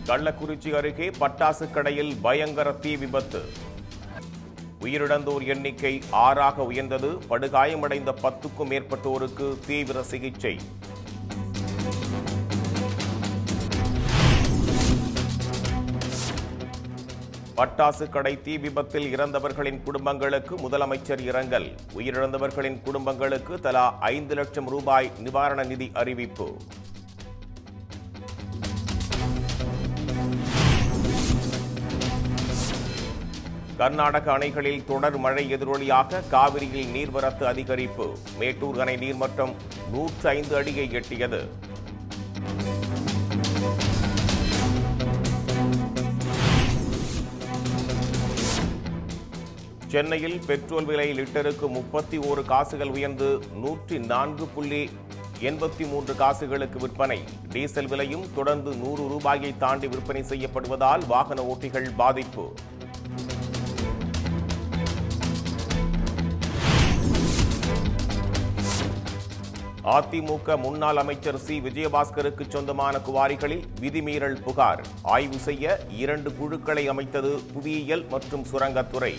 கள்ளக்குறிச்சி அருகே பட்டாசு கடையில் பயங்கர தீ விபத்து உயிரிழந்தோர் எண்ணிக்கை ஆறாக உயர்ந்தது படுகாயமடைந்த பத்துக்கும் மேற்பட்டோருக்கு தீவிர சிகிச்சை பட்டாசு கடை தீ விபத்தில் இறந்தவர்களின் குடும்பங்களுக்கு முதலமைச்சர் இரங்கல் உயிரிழந்தவர்களின் குடும்பங்களுக்கு தலா ஐந்து லட்சம் ரூபாய் நிவாரண நிதி அறிவிப்பு கர்நாடக அணைகளில் தொடர் மழை எதிரொலியாக காவிரியில் நீர்வரத்து அதிகரிப்பு மேட்டூர் அணை நீர்மட்டம் நூற்று ஐந்து அடியை எட்டியது சென்னையில் பெட்ரோல் விலை லிட்டருக்கு முப்பத்தி ஓரு காசுகள் உயர்ந்து நூற்றி நான்கு புள்ளி எண்பத்தி மூன்று காசுகளுக்கு விற்பனை டீசல் விலையும் தொடர்ந்து நூறு ரூபாயை தாண்டி விற்பனை செய்யப்படுவதால் வாகன ஓட்டிகள் பாதிப்பு அதிமுக முன்னாள் அமைச்சர் சி விஜயபாஸ்கருக்கு சொந்தமான குவாரிகளில் விதிமீறல் புகார் ஆய்வு செய்ய இரண்டு குழுக்களை அமைத்தது புவியியல் மற்றும் சுரங்கத்துறை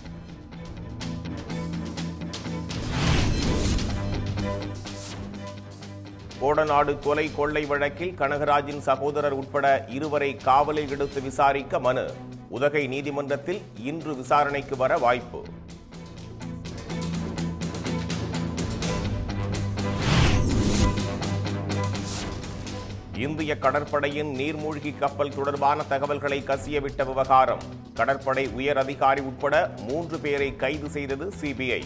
கோடநாடு கொலை கொள்ளை வழக்கில் கனகராஜின் சகோதரர் உட்பட இருவரை காவலில் எடுத்து விசாரிக்க மனு உதகை நீதிமன்றத்தில் இன்று விசாரணைக்கு வர வாய்ப்பு இந்திய கடற்படையின் நீர்மூழ்கி கப்பல் தொடர்பான தகவல்களை கசியவிட்ட விவகாரம் கடற்படை உயர் அதிகாரி உட்பட மூன்று பேரை கைது செய்தது சிபிஐ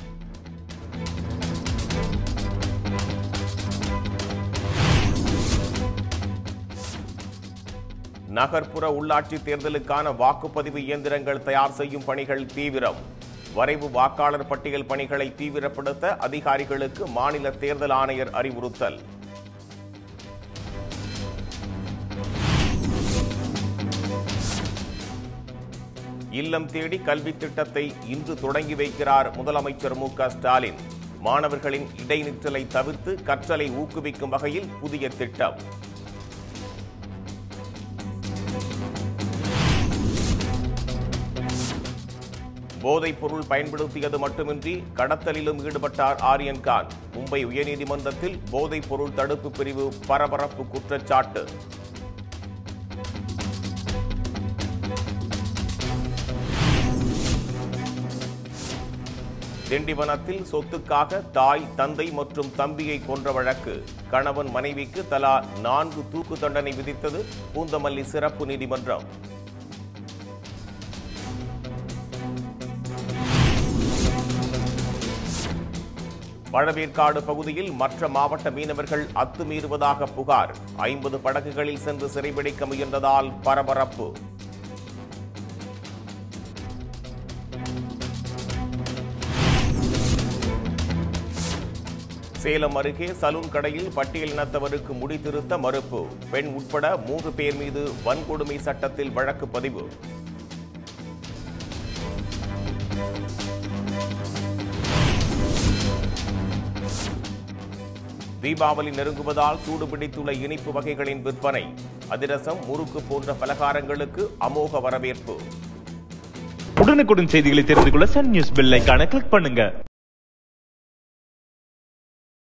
நகர்ப்புற உள்ளாட்சி தேர்தலுக்கான வாக்குப்பதிவு இயந்திரங்கள் தயார் செய்யும் பணிகள் தீவிரம் வரைவு வாக்காளர் பட்டியல் பணிகளை தீவிரப்படுத்த அதிகாரிகளுக்கு மாநில தேர்தல் ஆணையர் அறிவுறுத்தல் இல்லம் தேடி கல்வி திட்டத்தை இன்று தொடங்கி வைக்கிறார் முதலமைச்சர் மு க ஸ்டாலின் மாணவர்களின் இடைநிற்றலை தவிர்த்து கற்றலை ஊக்குவிக்கும் வகையில் புதிய திட்டம் போதைப் பொருள் பயன்படுத்தியது மட்டுமின்றி கடத்தலிலும் ஈடுபட்டார் ஆரியன் கான் மும்பை உயர்நீதிமன்றத்தில் போதைப் பொருள் தடுப்பு பிரிவு பரபரப்பு குற்றச்சாட்டு திண்டிவனத்தில் சொத்துக்காக தாய் தந்தை மற்றும் தம்பியை கொன்ற வழக்கு கணவன் மனைவிக்கு தலா நான்கு தூக்கு தண்டனை விதித்தது பூந்தமல்லி சிறப்பு நீதிமன்றம் பழவேற்காடு பகுதியில் மற்ற மாவட்ட மீனவர்கள் அத்துமீறுவதாக புகார் ஐம்பது படகுகளில் சென்று சிறைபிடிக்க முயன்றதால் பரபரப்பு சேலம் அருகே சலூன் கடையில் பட்டியல் இனத்தவருக்கு முடி திருத்த மறுப்பு பெண் உட்பட மூன்று பேர் மீது வன்கொடுமை சட்டத்தில் வழக்கு பதிவு தீபாவளி நெருங்குவதால் சூடுபிடித்துள்ள இனிப்பு வகைகளின் விற்பனை அதிரசம் முறுக்கு போன்ற பலகாரங்களுக்கு அமோக வரவேற்பு உடனுக்குடன் செய்திகளை தெரிந்து கொள்ள சன் நியூஸ் பெல் ஐகானை கிளிக் பண்ணுங்க